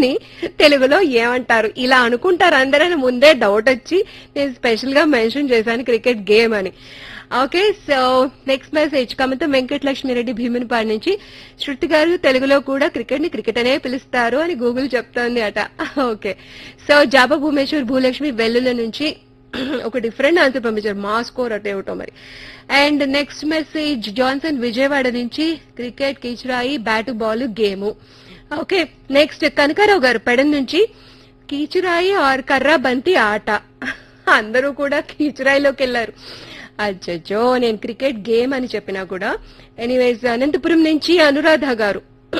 ని తెలుగులో ఏమంటారు ఇలా అనుకుంటారు అందరని ముందే డౌట్ వచ్చి నేను స్పెషల్ గా మెన్షన్ చేశాను క్రికెట్ గేమ్ అని okay so next message Kamatham Venkatalakshmireddy Bheemunipadu నుంచి శృతి గారు తెలుగులో కూడా క్రికెట్ ని క్రికెట్ అనే పిలుస్తారు అని గూగుల్ చెప్తోంది అట ఓకే సో జాబా భూమేశ్వర్ భూలక్ష్మి వెల్లుల నుంచి ఒక డిఫరెంట్ ఆన్సర్ పంపించారు మా స్కోర్ అటే ఏమిటో మరి and next message Johnson Vijayawada నుంచి క్రికెట్ కీచురాయి bat ball game okay next Kanakarao garu పెడన్ నుంచి కీచురాయి ఆర్ కర్రా బంతి ఆట అందరూ కూడా కీచురాయిలోకి వెళ్ళారు అచ్చచ్చో నేను క్రికెట్ గేమ్ అని చెప్పినా కూడా ఎనీవేస్ అనంతపురం నుంచి అనురాధ గారు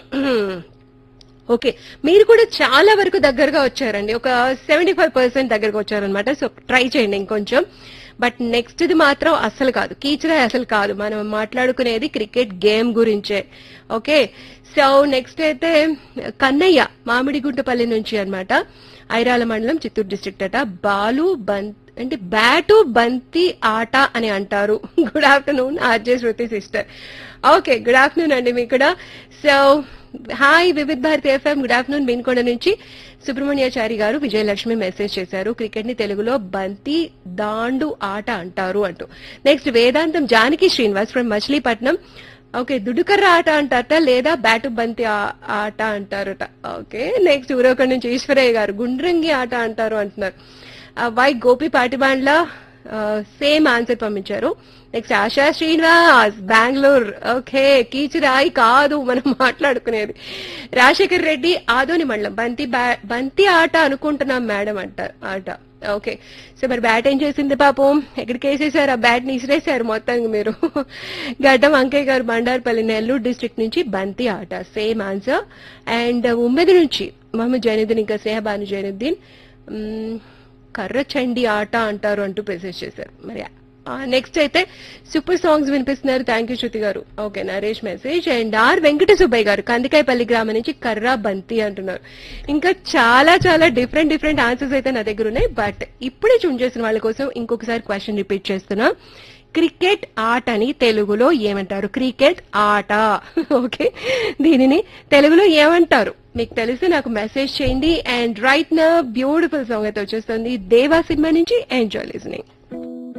ఓకే మీరు కూడా చాలా వరకు దగ్గరగా వచ్చారండి ఒక సెవెంటీ ఫైవ్ పర్సెంట్ దగ్గరగా వచ్చారనమాట సో ట్రై చేయండి ఇంకొంచెం బట్ నెక్స్ట్ ఇది మాత్రం అసలు కాదు కీచరాయి అసలు కాదు మనం మాట్లాడుకునేది క్రికెట్ గేమ్ గురించే ఓకే సో నెక్స్ట్ అయితే కన్నయ్య మామిడిగుంటపల్లి నుంచి అన్నమాట ఐరాల మండలం చిత్తూరు డిస్ట్రిక్ట్ అట బాలు బంత్ అంటే బ్యాటు బంతి ఆట అని అంటారు good afternoon RJ Shruti sister okay good afternoon అండి మీకు కూడా so hi Vividh Bharati FM good afternoon Meenkonda నుంచి సుబ్రహ్మణ్యాచారి గారు విజయలక్ష్మి మెసేజ్ చేశారు క్రికెట్ ని తెలుగులో బంతి దాండు ఆట అంటారు అంటూ next Vedantam Janaki Srinivas from Machilipatnam okay దుడుకర్ర ఆట అంటారట లేదా బ్యాటు బంతి ఆ- ఆట అంటారట ఓకే నెక్స్ట్ ఊరొక నుంచి ఈశ్వరయ్య గారు గుండ్రంగి ఆట అంటారు అంటున్నారు ఆ, Y Gopi Patibandla same answer పంపించారు నెక్స్ట్ ఆశా శ్రీనివాస్ బెంగళూరు ఓకే కీచురాయి కాదు మనం మాట్లాడుకునేది రాజశేఖర్ రెడ్డి ఆదోని మండలం బంతి బ్యా- బంతి ఆట అనుకుంటున్నాం మేడం అంటారు ఆట ఓకే సో మరి బ్యాట్ ఏం చేసింది పాపం ఎక్కడికి వేసేసారు ఆ బ్యాట్ ని ఇసిరేశారు మొత్తానికి మీరు గడ్డం అంకయ్య గారు బండార్పల్లి నెల్లూరు డిస్ట్రిక్ట్ నుంచి బంతి ఆట సేమ్ ఆన్సర్ అండ్ ఉమ్మెది నుంచి మహమ్మద్ జైనుద్దీన్ ఇంకా సేహబాను జైనుద్దీన్ మ్మ్, కర్ర చండి ఆట అంటారు అంటూ మెసేజ్ చేశారు మరి నెక్స్ట్ అయితే సూపర్ సాంగ్స్ వినిపిస్తున్నారు thank you Shruti garu okay Naresh message and R Venkata Subbaiah garu Kandikayapalli గ్రామం నుంచి కర్రా బంతి అంటున్నారు ఇంకా చాలా చాలా డిఫరెంట్ డిఫరెంట్ ఆన్సర్స్ అయితే నా దగ్గర ఉన్నాయి బట్ ఇప్పుడే చూన్ చేసిన వాళ్ళ కోసం ఇంకొకసారి క్వశ్చన్ రిపీట్ చేస్తున్నా క్రికెట్ ఆటని తెలుగులో ఏమంటారు క్రికెట్ ఆట ఓకే దీనిని తెలుగులో ఏమంటారు మీకు తెలిసి నాకు మెసేజ్ చేయండి అండ్ రైట్ నా బ్యూటిఫుల్ సాంగ్ అయితే వచ్చేస్తుంది దేవా సినిమా నుంచి ఎంజాయ్ లిజనింగ్